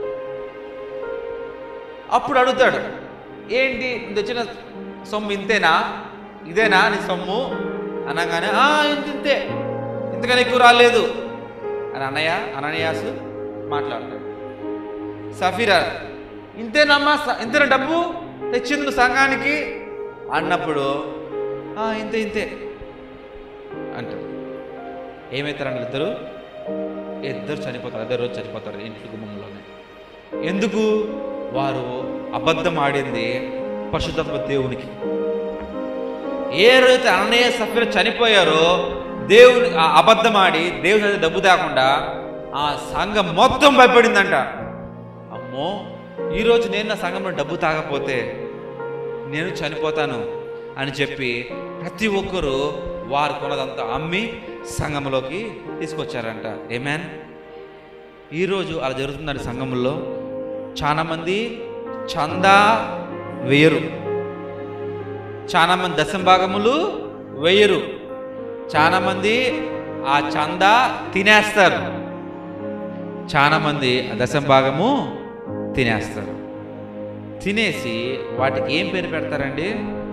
అప్పుడు అడుగుతాడు ఏంటి ఇది వచ్చిన సొమ్ము ఇంతేనా ఇదేనా నీ సొమ్ము అనగానే "ఆ, ఇంత ఇంతే ఇంతకని ఎక్కువ రాలేదు అని అన్నయ్య అననయాసు మాట్లాడతాడు సఫీరా ఇంతేనమ్మా స- ఇంతేనా డబ్బు తెచ్చింది నువ్వు సంఘానికి అన్నప్పుడు "ఆ, ఇంతే ఇంతే అంటారు ఏమవుతారండి ఇద్దరు ఇద్దరు చనిపోతారు అదే రోజు చనిపోతారు ఇంటి గుమ్మంలోనే ఎందుకు వారు అబద్ధం ఆడింది పరిశుద్ధత్వ దేవునికి ఏ రోజైతే అన్నయ్య సఫీర చనిపోయారో దేవుని ఆ అబద్ధం ఆడి దేవుని దగ్గర డబ్బు తేకుండా ఆ సంఘం మొత్తం భయపడిందంట అమ్మో ఈరోజు నేను నా సంఘంలో డబ్బు తాగకపోతే నేను చనిపోతాను అని చెప్పి ప్రతి ఒక్కరూ వారు కొన్నదంతా అమ్మి సంఘంలోకి తీసుకొచ్చారంట ఏమేన్ ఈరోజు అలా జరుగుతుందండి సంఘంలో చాలామంది చందా వేయరు చాలామంది దశం భాగములు వేయరు చాలామంది ఆ చందా తినేస్తారు చాలామంది ఆ దశం భాగము తినేస్తారు తినేసి వాటికి ఏం పేరు పెడతారండి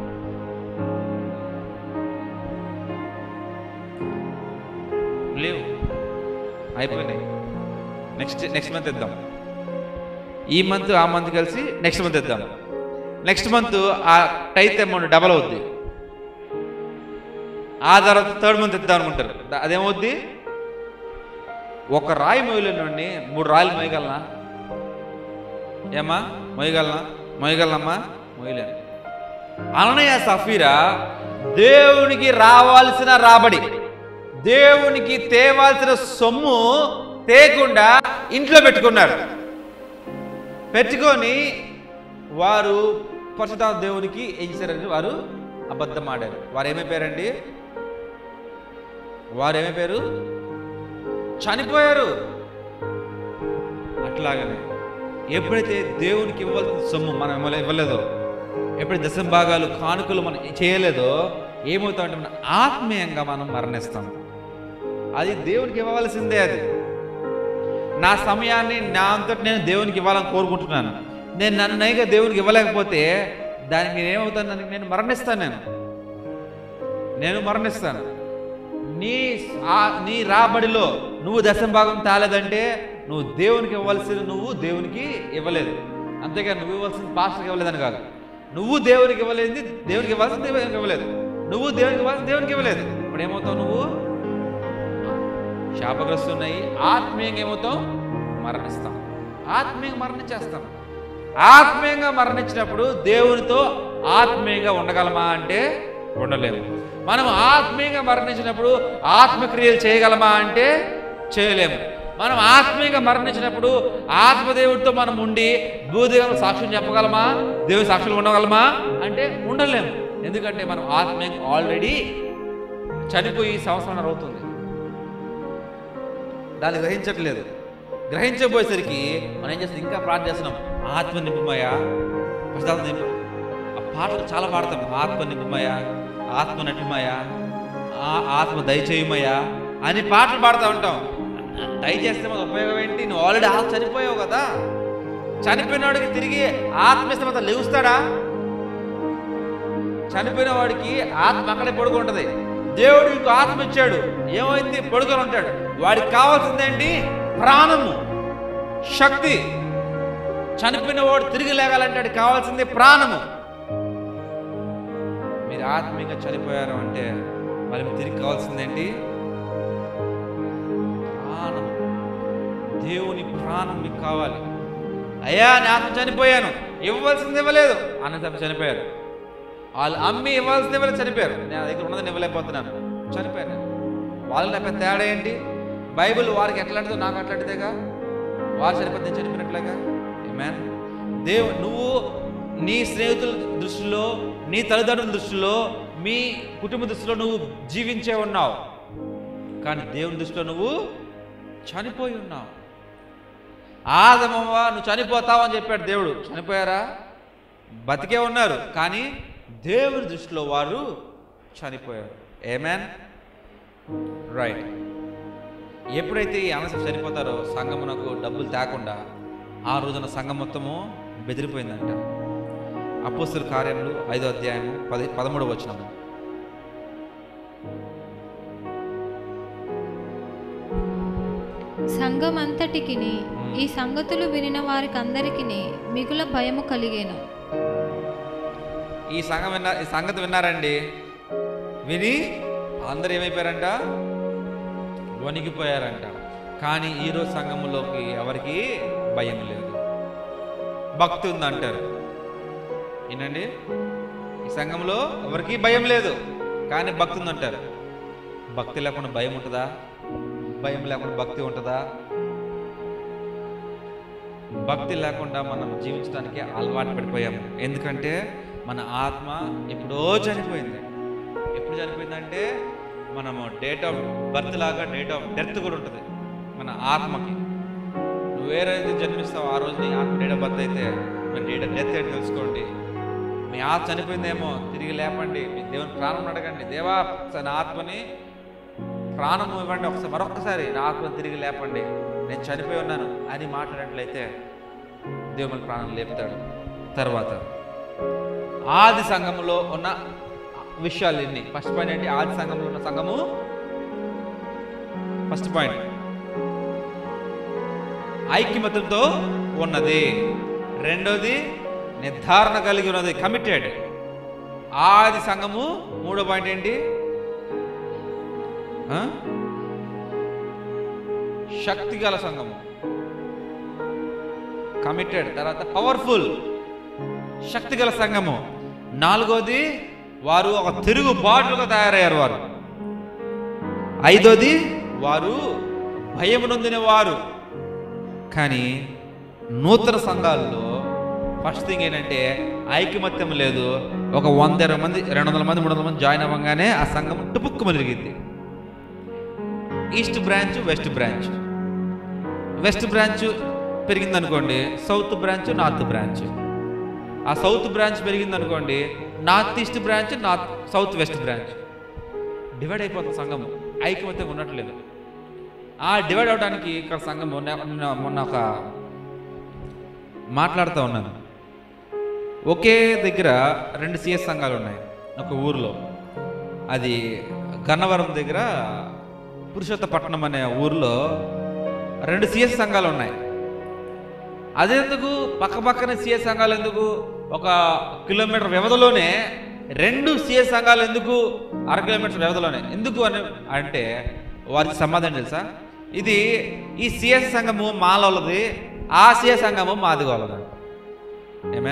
లేవు అయిపోయినాయి నెక్స్ట్ నెక్స్ట్ మంత్ ఇద్దాం ఈ మంత్ ఆ మంత్ కలిసి నెక్స్ట్ మంత్ ఇద్దాం నెక్స్ట్ మంత్ ఆ టైత్ అమౌంట్ డబల్ అవుద్ది ఆ తర్వాత థర్డ్ మంత్ ఇద్దాం అనుకుంటారు ద- అదేమవుద్ది ఒక రాయి మొయ్యలేనండి మూడు రాయలు మొయ్యగలనా ఏమ్మా మొయ్యగలనా మొయ్యగలనమ్మా మొయ్యలేను అననయ సఫీరా దేవునికి రావాల్సిన రాబడి దేవునికి తేవాల్సిన సొమ్ము తేకుండా ఇంట్లో పెట్టుకున్నారు పెట్టుకొని వారు పరిశుద్ధ దేవునికి ఏం చేశారంటే వారు అబద్ధం ఆడారు వారు ఏమైపోయారండి వారు ఏమైపోయారు చనిపోయారు అట్లాగనే ఎప్పుడైతే దేవునికి ఇవ్వాల్సిన సొమ్ము మనం ఇవ్వలే- ఇవ్వలేదో ఎప్పుడైతే దశం భాగాలు కానుకలు మనం చేయలేదో ఏమవుతామంటే మనం ఆత్మీయంగా మనం మరణిస్తాం అది దేవునికి ఇవ్వవలసిందే అది నా సమయాన్ని నా అంతటి నేను దేవునికి ఇవ్వాలని కోరుకుంటున్నాను నేను నన్నైగా దేవునికి ఇవ్వలేకపోతే దానికి నేను ఏమవుతాను దానికి నేను మరణిస్తాను నేను నేను మరణిస్తాను నీ ఆ- నీ రాబడిలో నువ్వు దశం భాగం తాలేదంటే నువ్వు దేవునికి ఇవ్వాల్సిన నువ్వు దేవునికి ఇవ్వలేదు అంతేగాని నువ్వు ఇవ్వాల్సింది పాస్టర్కి ఇవ్వలేదని కాదు నువ్వు దేవునికి ఇవ్వలేదు దేవునికి ఇవ్వాల్సింది దేవునికి ఇవ్వలేదు నువ్వు దేవునికి ఇవ్వాల్సింది దేవునికి ఇవ్వలేదు ఇప్పుడు ఏమవుతావు నువ్వు శాపగ్రస్తులు ఉన్నాయి ఆత్మీయంగా ఏమవుతాం మరణిస్తాం ఆత్మీయంగా మరణించేస్తాం ఆత్మీయంగా మరణించినప్పుడు దేవునితో ఆత్మీయంగా ఉండగలమా అంటే ఉండలేము మనం ఆత్మీయంగా మరణించినప్పుడు ఆత్మక్రియలు చేయగలమా అంటే చేయలేము మనం ఆత్మీయంగా మరణించినప్పుడు ఆత్మదేవుడితో మనం ఉండి భూదేవుడు సాక్ష్యం చెప్పగలమా దేవుని సాక్షులు ఉండగలమా అంటే ఉండలేము ఎందుకంటే మనం ఆత్మీయంగా ఆల్రెడీ చనిపోయి సంవత్సరం అవుతుంది దాన్ని గ్రహించట్లేదు గ్రహించబోయేసరికి మనం ఏం చేస్తాం ఇంకా ప్రార్థన చేస్తున్నాం ఆత్మ నింపుమయ ప్రసాదం నింపు ఆ పాటలు చాలా పాడతాం ఆత్మ నింపుమయ ఆత్మ నటిమయ ఆ- ఆత్మ దయచేయమయ అని పాటలు పాడుతూ ఉంటాం దయచేస్తే మన ఉపయోగం ఏంటి నువ్వు ఆల్రెడీ ఆత్మ చనిపోయావు కదా చనిపోయిన వాడికి తిరిగి ఆత్మ ఇస్తే మాత్రం లేవుస్తాడా చనిపోయిన వాడికి ఆత్మ అక్కడే పడుకుంటది దేవుడు ఇంకో ఆత్మ ఇచ్చాడు ఏమైంది పడుకొని ఉంటాడు వాడికి కావాల్సిందేంటి ప్రాణము శక్తి చనిపోయిన వాడు తిరిగి లేగాలంటే వాడికి కావాల్సింది ప్రాణము మీరు ఆత్మీయంగా చనిపోయారు అంటే మరి మీకు తిరిగి కావాల్సిందేంటి ప్రాణం దేవుని ప్రాణం మీకు కావాలి అయ్యా నేను ఆత్మ చనిపోయాను ఇవ్వవలసింది ఇవ్వలేదు అన్న తప్ప చనిపోయారు వాళ్ళు అమ్మి ఇవ్వాల్సింది ఇవ్వలేదు చనిపోయారు నేను నా దగ్గర ఉన్నదని ఇవ్వలేకపోతున్నాను చనిపోయాను వాళ్ళకి నా పెద్ద తేడా ఏంటి బైబిల్ వారికి ఎట్లాంటిదో నాకు అట్లాంటిదేగా వారు చనిపోతే నేను చనిపోయినట్లేగా మ్యాన్ దేవు నువ్వు నీ స్నేహితుల దృష్టిలో నీ తల్లిదండ్రుల దృష్టిలో మీ కుటుంబ దృష్టిలో నువ్వు జీవించే ఉన్నావు కానీ దేవుని దృష్టిలో నువ్వు చనిపోయి ఉన్నావు ఆదమవ్వ నువ్వు చనిపోతావు అని చెప్పాడు దేవుడు చనిపోయారా బతికే ఉన్నారు కానీ దేవుని దృష్టిలో వారు చనిపోయారు ఏమేన్ రైట్ ఎప్పుడైతే ఈ అనస చనిపోతారో సంఘమునకు డబ్బులు తేకుండా ఆ రోజున సంఘం మొత్తము బెదిరిపోయిందంట అపోస్తుల కార్యములు ఐదో అధ్యాయము పది పదమూడవ వచనము సంఘమంతటికి ఈ సంగతులు వినిన వారికి అందరికి మిగుల భయము కలిగేను ఈ సంఘం విన్న ఈ సంగతి విన్నారండి విని అందరు ఏమైపోయారంట వణికిపోయారంట కానీ ఈరోజు సంఘములోకి ఎవరికి భయం లేదు భక్తి ఉందంటారు ఏంటండి ఈ సంఘంలో ఎవరికి భయం లేదు కానీ భక్తి ఉందంటారు భక్తి లేకుండా భయం ఉంటుందా భయం లేకుండా భక్తి ఉంటుందా భక్తి లేకుండా మనం జీవించడానికి అలవాటు పడిపోయాము ఎందుకంటే మన ఆత్మ ఎప్పుడో చనిపోయింది ఎప్పుడు చనిపోయిందంటే మనము డేట్ ఆఫ్ బర్త్ లాగా డేట్ ఆఫ్ డెత్ కూడా ఉంటుంది మన ఆత్మకి నువ్వు ఏ రోజు జన్మిస్తావు ఆ రోజు నీ ఆత్మ డేట్ ఆఫ్ బర్త్ అయితే మరి డేట్ ఆఫ్ డెత్ ఏంటి తెలుసుకోండి మీ ఆత్మ చనిపోయిందేమో తిరిగి లేపండి మీ దేవుని ప్రాణం అడగండి దేవా నా ఆత్మని ప్రాణం ఇవ్వండి ఒకసారి మరొకసారి నా ఆత్మని తిరిగి లేపండి నేను చనిపోయి ఉన్నాను అని మాట్లాడినట్లయితే దేవుని ప్రాణం లేపుతాడు తర్వాత ఆది సంఘములో ఉన్న విషయాలు ఎన్ని ఫస్ట్ పాయింట్ ఏంటి ఆది సంఘంలో ఉన్న సంఘము ఫస్ట్ పాయింట్ ఐక్యమతంతో ఉన్నది రెండోది నిర్ధారణ కలిగి ఉన్నది కమిటెడ్ ఆది సంఘము మూడో పాయింట్ ఏంటి ఆ? శక్తి గల సంఘము కమిటెడ్ తర్వాత పవర్ఫుల్ శక్తి గల సంఘము నాలుగోది వారు ఒక తిరుగు బాటులుగా తయారయ్యారు వారు ఐదోది వారు భయం నొందిన వారు కానీ నూతన సంఘాల్లో ఫస్ట్ థింగ్ ఏంటంటే ఐకమత్యం లేదు ఒక వంద ఇరవై మంది రెండు వందల మంది మూడు వందల మంది జాయిన్ అవ్వగానే ఆ సంఘం టుపుక్కు మెలిగింది east branch west branch west branch పెరిగింది అనుకోండి సౌత్ బ్రాంచ్ నార్త్ బ్రాంచ్ ఆ సౌత్ బ్రాంచ్ పెరిగింది అనుకోండి north east branch north south west branch divide అయిపోతుంది సంఘం ఐకమత్యం ఉండట్లేదు ఆ డివైడ్ అవడానికి ఇక్కడ సంఘం మొన్న మొన్న- మొన్న ఒక మాట్లాడుతూ ఉన్నాను ఒకే దగ్గర రెండు సిఎస్ సంఘాలు ఉన్నాయి ఒక ఊర్లో అది గన్నవరం దగ్గర పురుషోత్తపట్నం అనే ఊర్లో రెండు సిఎస్ సంఘాలు ఉన్నాయి అదెందుకు పక్క పక్కనే సిఎస్ సంఘాలు ఎందుకు ఒక కిలోమీటర్ వ్యవధిలోనే రెండు సిఎస్ సంఘాలు ఎందుకు అర కిలోమీటర్ వ్యవధిలోనే ఎందుకు అని అంటే వారికి సమాధానం తెలుసా ఇది ఈ సిఎస్ సంఘము మాలది ఆ సిఎస్ సంఘము మాది వాళ్ళది ఏమే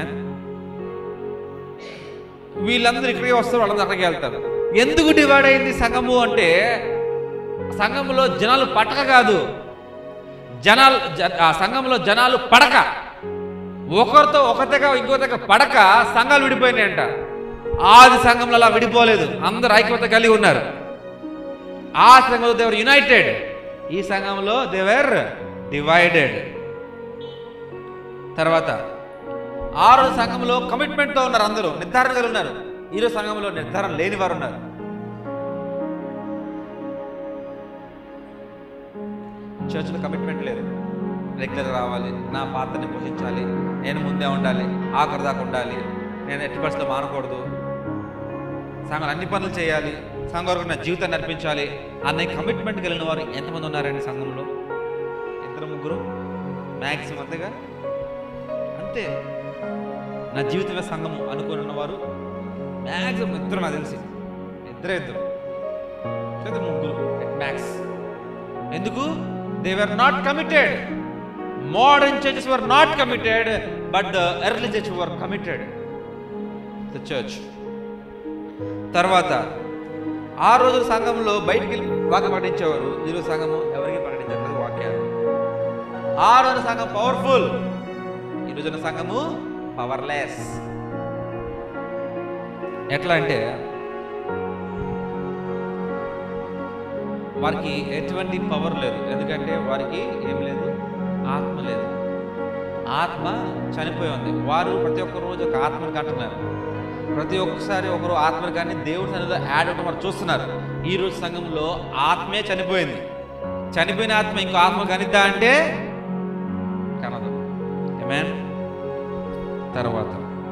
వీళ్ళందరూ ఇక్కడికి వస్తారు వాళ్ళందరూ అక్కడికి వెళ్తారు ఎందుకు డివైడ్ అయింది సంఘము అంటే సంఘంలో జనాలు పట్టక కాదు జనాలు జ- ఆ సంఘంలో జనాలు పడక ఒకరితో ఒక తెగ ఇంకో తెగ పడక సంఘాలు విడిపోయినాయంట ఆది సంఘంలో అలా విడిపోలేదు అందరు ఐక్యత కలిగి ఉన్నారు ఆ సంఘంలో దేవర్ యునైటెడ్ ఈ సంఘంలో దేవర్ డివైడెడ్ తర్వాత ఆ రోజు సంఘంలో కమిట్మెంట్తో ఉన్నారు అందరూ నిర్ధారణ కలిగి ఉన్నారు ఈరోజు సంఘంలో నిర్ధారణ లేని వారు ఉన్నారు చర్చ్లో కమిట్మెంట్ లేదు రెగ్యులర్ రావాలి నా పాత్రని పోషించాలి నేను ముందే ఉండాలి ఆఖరి దాకా ఉండాలి నేను ఎట్టి పరిస్థితుల్లో మానకూడదు సంఘం అన్ని పనులు చేయాలి సంఘం వరకు నా జీవితాన్ని నడిపించాలి అనే కమిట్మెంట్ కలిగిన వారు ఎంతమంది ఉన్నారండి సంఘంలో ఇద్దరు ముగ్గురు మ్యాక్సిమం అంతేగా అంతే నా జీవితమే సంఘము అనుకుని ఉన్నవారు మ్యాక్సిమం ఇద్దరు నాకు తెలిసి ఇద్దరే ఇద్దరు లేదా ముగ్గురు మ్యాక్స్ ఎందుకు they were not committed modern churches were not committed but the early church were committed the church తర్వాత ఆ రోజు సంఘంలో బయటికి వెళ్ళి వాక్యం ప్రకటించేవారు ఈరోజు సంఘము ఎవరికి ప్రకటించట్లేదు వాక్యాలు ఆ రోజు సంఘం పవర్ఫుల్ ఈ రోజున సంఘము పవర్లెస్ ఎట్లా అంటే వారికి ఎటువంటి పవర్ లేదు ఎందుకంటే వారికి ఏం లేదు ఆత్మ లేదు ఆత్మ చనిపోయి ఉంది వారు ప్రతి ఒక్క రోజు ఒక ఆత్మని కంటున్నారు ప్రతి ఒక్కసారి ఒకరు ఆత్మని కానీ దేవుడి సన్నిధిలో యాడ్ అవడం వారు చూస్తున్నారు ఈ రోజు సంఘంలో ఆత్మే చనిపోయింది చనిపోయిన ఆత్మ ఇంకో ఆత్మ కనిద్దా అంటే కనదు ఏమేన్ తర్వాత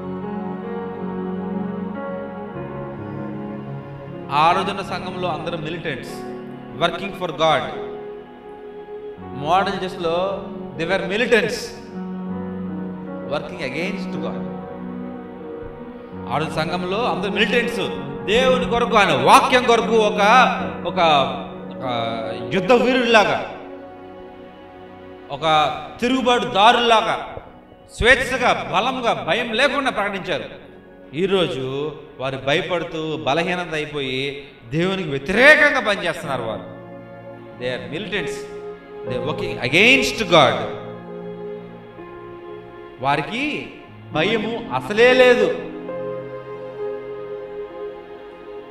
ఆ రోజున సంఘంలో అందరూ militants working for God modern జస్ట్లో they were militants working against God ఆ రోజు సంఘంలో అందరూ మిలిటెంట్స్ దేవుని కొరకు ఆయన వాక్యం కొరకు ఒక ఒక ఒక యుద్ధ వీరుడిలాగా ఒక తిరుగుబాటు దారులాగా స్వేచ్ఛగా బలంగా భయం లేకుండా ప్రకటించారు ఈరోజు వారు భయపడుతూ బలహీనత అయిపోయి దేవునికి వ్యతిరేకంగా పనిచేస్తున్నారు వారు they are militants they working against God వారికి భయము అసలే లేదు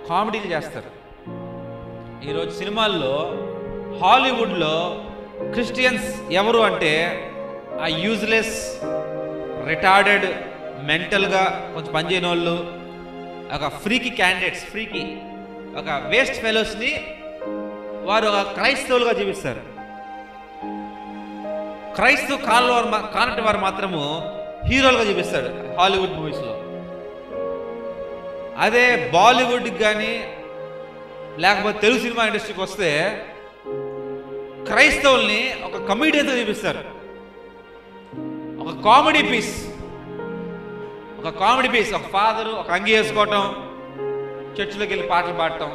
కామెడీలు చేస్తారు ఈరోజు సినిమాల్లో హాలీవుడ్లో క్రిస్టియన్స్ ఎవరు అంటే ఆ యూజ్లెస్ రిటార్డెడ్ మెంటల్గా కొంచెం పనిచేయని వాళ్ళు ఒక ఫ్రీకి క్యాండిడేట్స్ ఫ్రీకి ఒక వేస్ట్ ఫెలోస్ని వారు ఒక క్రైస్తవులుగా జీవిస్తారు క్రైస్తవ కాళ్ళ వారు మా- కానటి వారు మాత్రము హీరోలుగా చూపిస్తాడు హాలీవుడ్ మూవీస్లో అదే బాలీవుడ్కి కానీ లేకపోతే తెలుగు సినిమా ఇండస్ట్రీకి వస్తే క్రైస్తవుల్ని ఒక కమీడియన్తో చూపిస్తారు ఒక కామెడీ పీస్ ఒక కామెడీ పీస్ ఒక ఫాదరు ఒక అంగి వేసుకోవటం చర్చిలోకి వెళ్ళి పాటలు పాడటం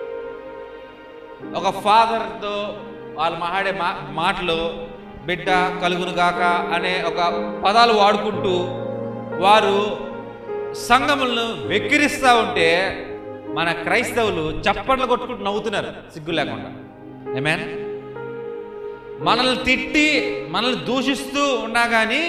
ఒక ఫాదర్తో వాళ్ళు మాట్లాడే మా మాటలు బిడ్డ కలుగును గాక అనే ఒక పదాలు వాడుకుంటూ వారు సంఘములను వెక్కిరిస్తూ ఉంటే మన క్రైస్తవులు చప్పట్లు కొట్టుకుంటూ నవ్వుతున్నారు సిగ్గు లేకుండా ఏమేన్ మనల్ని తిట్టి మనల్ని దూషిస్తూ ఉన్నా కానీ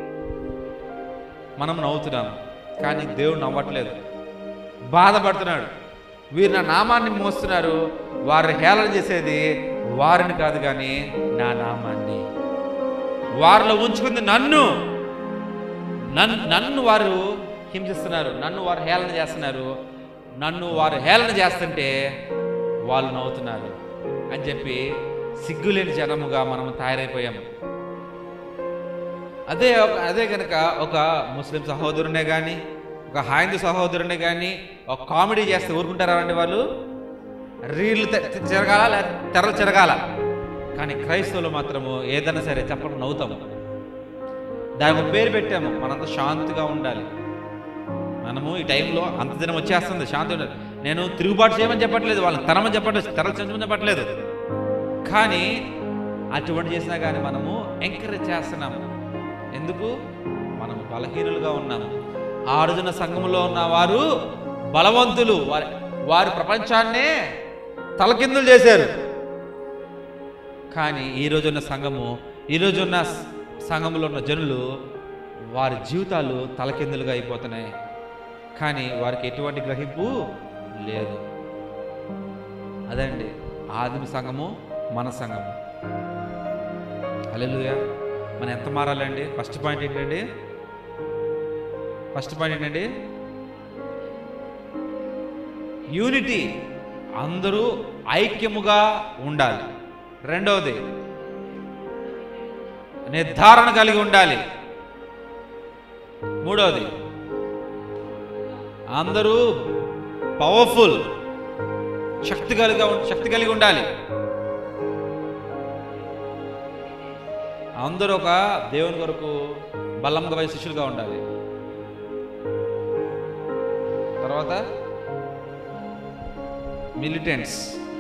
మనం నవ్వుతున్నాము కానీ దేవుడు నవ్వట్లేదు బాధపడుతున్నాడు వీరు నా నామాన్ని మోస్తున్నారు వారిని హేళన చేసేది వారిని కాదు కానీ నా నామాన్ని వారిలో ఉంచుకుంది నన్ను నన్ను నన్ను వారు హింసిస్తున్నారు నన్ను వారు హేళన చేస్తున్నారు నన్ను వారు హేళన చేస్తుంటే వాళ్ళు నవ్వుతున్నారు అని చెప్పి సిగ్గులేని జనముగా మనం తయారైపోయాము అదే ఒక- అదే కనుక ఒక ముస్లిం సహోదరునే కానీ ఒక హైందూ సహోదరునే కానీ ఒక కామెడీ చేస్తే ఊరుకుంటారా అండి వాళ్ళు రీళ్ళు తె- తె- తిరగాల లేదా తెరలు తిరగాల కానీ క్రైస్తవులు మాత్రము ఏదైనా సరే చెప్పడం నవ్వుతాము దానికి ఒక పేరు పెట్టాము మనంతా శాంతిగా ఉండాలి మనము ఈ టైంలో అంత దినం వచ్చేస్తుంది శాంతి ఉండాలి నేను తిరుగుబాటు చేయమని చెప్పట్లేదు వాళ్ళని తరమని చెప్పట్లేదు తెరలు చెంచమని చెప్పట్లేదు కానీ అటువంటి చేసినా కానీ మనము ఎంకరేజ్ చేస్తున్నాము ఎందుకు మనము బలహీనులుగా ఉన్నాము ఆ రోజున సంఘంలో ఉన్న వారు బలవంతులు వారి వారి ప్రపంచాన్నే తలకిందులు చేశారు కానీ ఈ రోజున్న సంఘము ఈ రోజున్న స- సంఘంలో ఉన్న జనులు వారి జీవితాలు తలకిందులుగా అయిపోతున్నాయి కానీ వారికి ఎటువంటి గ్రహింపు లేదు అదండి ఆదిమ సంఘము మన సంఘము హల్లెలూయా మనం ఎంత మారాలండి ఫస్ట్ పాయింట్ ఏంటండి ఫస్ట్ పాయింట్ ఏంటండి యూనిటీ అందరూ ఐక్యముగా ఉండాలి రెండవది నిర్ధారణ కలిగి ఉండాలి మూడవది అందరూ పవర్ఫుల్ శక్తి కలిగి శక్తి కలిగి ఉండాలి అందరూ ఒక దేవుని కొరకు బలంగా పోయి శిష్యులుగా ఉండాలి తర్వాత మిలిటెంట్స్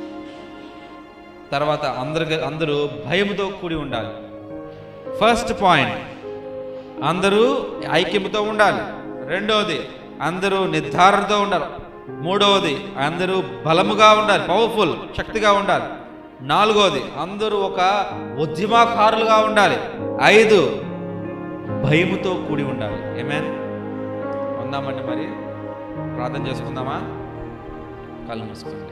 తర్వాత అందరు అందరూ భయముతో కూడి ఉండాలి ఫస్ట్ పాయింట్ అందరూ ఐక్యముతో ఉండాలి రెండవది అందరూ నిర్ధారణతో ఉండాలి మూడవది అందరూ బలముగా ఉండాలి పవర్ఫుల్ శక్తిగా ఉండాలి నాలుగవది అందరూ ఒక ఉద్యమకారులుగా ఉండాలి ఐదు భయముతో కూడి ఉండాలి ఏమేన్ ఉందామండి మరి ప్రార్థన చేసుకుందామా కళ్ళు మూసుకోండి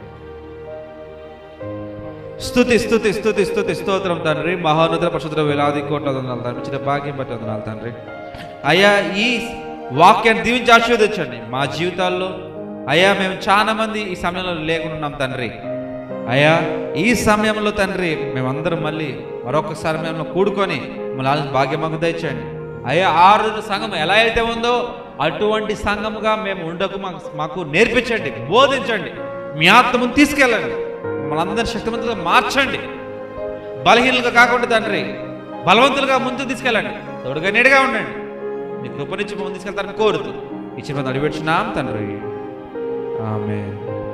స్థుతి స్థుతి స్థుతి స్థుతి స్తోత్రం తండ్రి మహానుద్ర పశుద్ర వేలాది కోట్ల వందనాలు తండ్రి ఇచ్చిన భాగ్యం బట్టి వందనాలు తండ్రి అయ్యా ఈ వాక్యాన్ని దీవించి ఆశీర్వదించండి మా జీవితాల్లో అయ్యా మేము చాలా మంది ఈ సమయంలో లేకుండా ఉన్నాం తండ్రి అయ్యా ఈ సమయంలో తండ్రి మేమందరం మళ్ళీ మరొక సమయంలో కూడుకొని మమ్మల్ని భాగ్యం మాకు దయచేయండి అయ్యా ఆ రోజు సంఘం ఎలా అయితే ఉందో అటువంటి సంఘముగా మేము ఉండకు మాకు మాకు నేర్పించండి బోధించండి మీ ఆత్మను తీసుకెళ్ళండి మనందరి శక్తివంతులుగా మార్చండి బలహీనులుగా కాకుండా తండ్రి బలవంతులుగా ముందుకు తీసుకెళ్ళండి తోడుగా నీడగా ఉండండి మీ కృప నుంచి ముందు తీసుకెళ్తారని కోరుతూ ఇచ్చిన నడిపెట్టున్నాం తండ్రి ఆమె